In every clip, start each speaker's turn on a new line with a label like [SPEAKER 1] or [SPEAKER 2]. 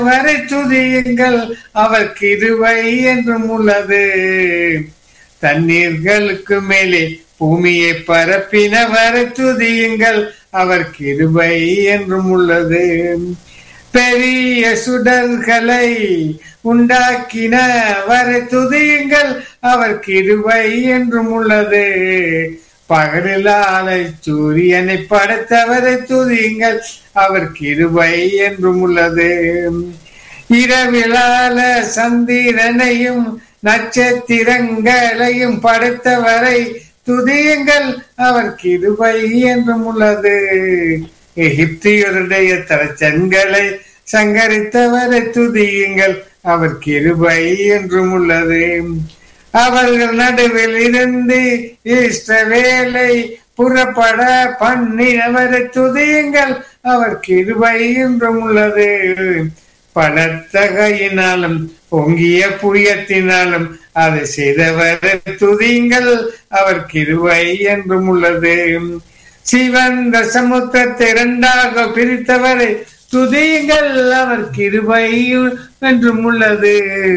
[SPEAKER 1] வரை துதியுங்கள் அவர் கிருபை என்றும் உள்ளது தண்ணீர்களுக்கு மேலே பூமியை பரப்பின வரை துதியுங்கள் அவர் கிருபை என்றும் உள்ளது பெரிய சுடர்களை உண்டாக்கின வரை துதியுங்கள் அவர் கிருபை என்றும் உள்ளது பகலிலால சூரியனை படைத்தவரை துதியுங்கள் அவர் கிருபை என்றும் உள்ளது இரவிலால சந்திரனையும் நட்சத்திரங்களையும் படைத்தவரை துதியுங்கள் அவர் கிருபை என்றும் உள்ளது எகிப்தியருடைய தரச்சன்களை சங்கரித்தவரை துதியுங்கள் அவர் கிருபை என்றும் உள்ளது அவர்கள் நடுவில் இருந்து இஷ்டவேலை புறப்பட பண்ணினவரை துதியுங்கள் அவர் கிருபை என்றும் உள்ளது பலத்த கையினாலும் பொங்கிய புயத்தினாலும் அதை செய்தவரை துதியுங்கள் அவர் கிருபை என்றும் உள்ளது சிவந்த சமுத்திரத்தை இரண்டாக பிரித்தவரை துதியுங்கள் அவர் கிருபை என்றும் உள்ளது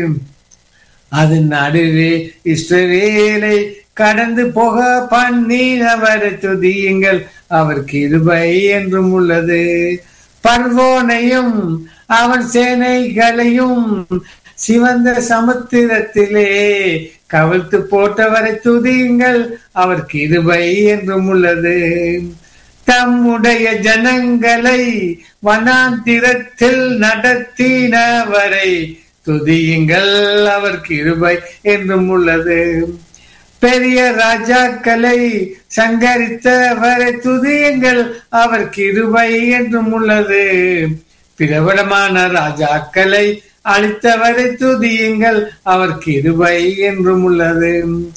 [SPEAKER 1] அது நடுவே இஸ்ரவேலை கடந்து போக பண்ணினவரை துதியுங்கள் அவர் கிருபை என்றும் உள்ளது பர்வோனையும் அவன் சேனைகளையும் சிவந்த சமுத்திரத்திலே கவிழ்த்து போட்டவரை துதியுங்கள் அவர் கிருபை என்றும் உள்ளது தம்முடைய ஜனங்களை வனாந்திரத்தில் நடத்தினவரை துதியுங்கள் அவர் கிருபை என்றும் உள்ளது பெரிய ராஜாக்களை சங்கரித்தவரை துதியுங்கள் அவர் கிருபை என்றும் உள்ளது பிரபலமான ராஜாக்களை அழித்தவரை துதியுங்கள் அவர் கிருபை என்றும் உள்ளது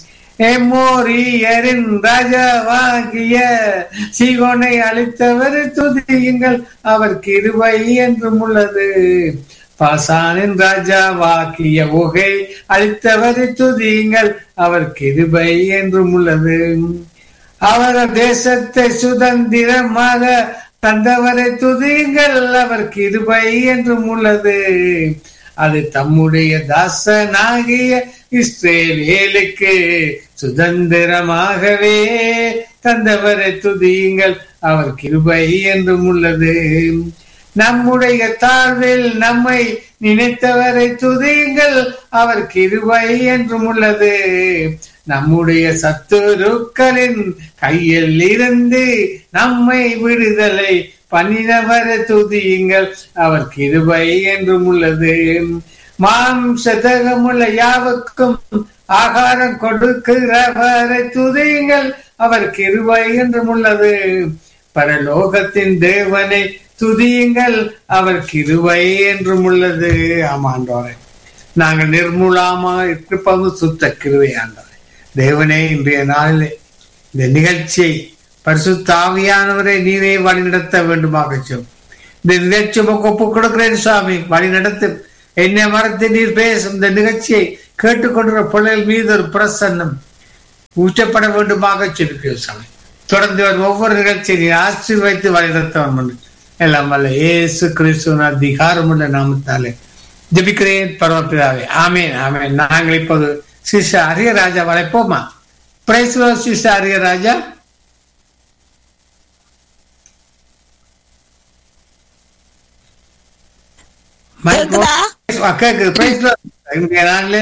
[SPEAKER 1] எம்மோரியரின் ராஜாவாகிய சீகோனை அழித்தவரை துதியுங்கள் அவர் கிருபை என்றும் உள்ளது பாசானின் ராஜாவாக்கிய உகை அளித்தவரை துதியுங்கள் அவர் கிருபை என்றும் உள்ளது அவர் தேசத்தை சுதந்திரமாக தந்தவரை துதியுங்கள் அவர் கிருபை என்றும் உள்ளது அது தம்முடைய தாசனாகிய இஸ்ரேலுக்கு சுதந்திரமாகவே தந்தவரை துதியுங்கள் அவர் கிருபை என்றும் உள்ளது நம்முடைய தாழ்வில் நம்மை நினைத்தவரை துதியுங்கள் அவர் கிருபை என்றும் உள்ளது நம்முடைய சத்துருக்களின் கையில் இருந்து நம்மை விடுதலை பண்ணினவரை துதியுங்கள் அவர் கிருபை என்றும் உள்ளது மாம்சதகமுள்ள யாவுக்கும் ஆகாரம் கொடுக்கிறவரை துதியுங்கள் அவர் கிருபை என்றும் உள்ளது பரலோகத்தின் தேவனை துதியுங்கள் அவர் கிருவை என்றும் உள்ளது ஆமாண்டோரை நாங்கள் நிர்மூலமா இருப்பது சுத்த கிருவை ஆண்டோரை தேவனே இன்றைய நாளில் இந்த நிகழ்ச்சியை பரிசுத்தாவியானவரை நீரே வழிநடத்த வேண்டுமாக சொல் இந்த நிகழ்ச்சி ஒப்பு கொடுக்கிறேன் சுவாமி வழி நடத்து என்னை மறந்து நீர் பேசும் இந்த நிகழ்ச்சியை கேட்டுக்கொண்டிருக்கிற பிள்ளைகள் மீது ஒரு பிரசன்னம் ஊற்றப்பட வேண்டுமாக சொல்லிக்கிறேன் சுவாமி தொடர்ந்து ஒவ்வொரு நிகழ்ச்சியை நீ ஆசீர்வைத்து வழிநடத்தவன் எல்லாம் வல்ல ஏசு கிறிஸ்துவ அதிகாரமுள்ள நாமத்தாலே ஜபிக்கிறேன் பரவப்பிதாவே ஆமேன் ஆமேன் நாங்கள் இப்போது சிஷ அரியராஜா வளைப்போமா பிரைஸ் சிஷ அரியராஜா கேக்குது பிரைஸ் நாங்களே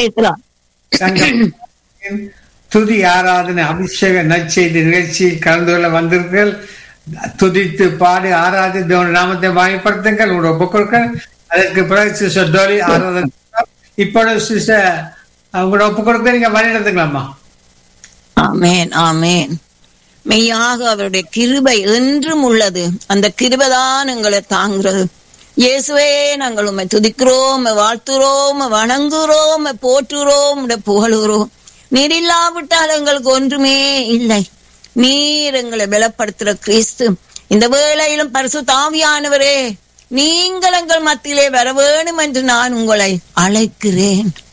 [SPEAKER 1] துதி ஆராதனை அபிஷேக நற்செய்தி நிகழ்ச்சியில் கலந்து கொள்ள வந்திருக்கீர்கள் துதித்து பாடி ஆராதி தேவன நாமத்தை வாய்ப்படுத்துங்கள் உங்களோட ஒப்புக்கொடுக்க அதற்கு பிறகு சிஸ்டர் டோலி ஆராதனை இப்பொழுது சிஸ்டர் உங்களோட ஒப்பு கொடுக்க நீங்க வழி நடத்துக்கலாமா
[SPEAKER 2] ஆமேன் ஆமேன் மெய்யாக அவருடைய கிருபை என்றும் உள்ளது அந்த கிருபைதான் எங்களை தாங்குறது இயேசுவே நாங்கள் உண்மை துதிக்கிறோம் வாழ்த்துறோம் வணங்குறோம் போற்றுறோம் புகழுகிறோம் நீர் இல்லாவிட்டால் எங்களுக்கு ஒன்றுமே இல்லை நீர் எங்களை பலப்படுத்துற கிறிஸ்து இந்த வேளையிலும் பரிசு தாவியானவரே நீங்கள் எங்கள் மத்தியிலே வர வேணும் என்று நான் உங்களை அழைக்கிறேன்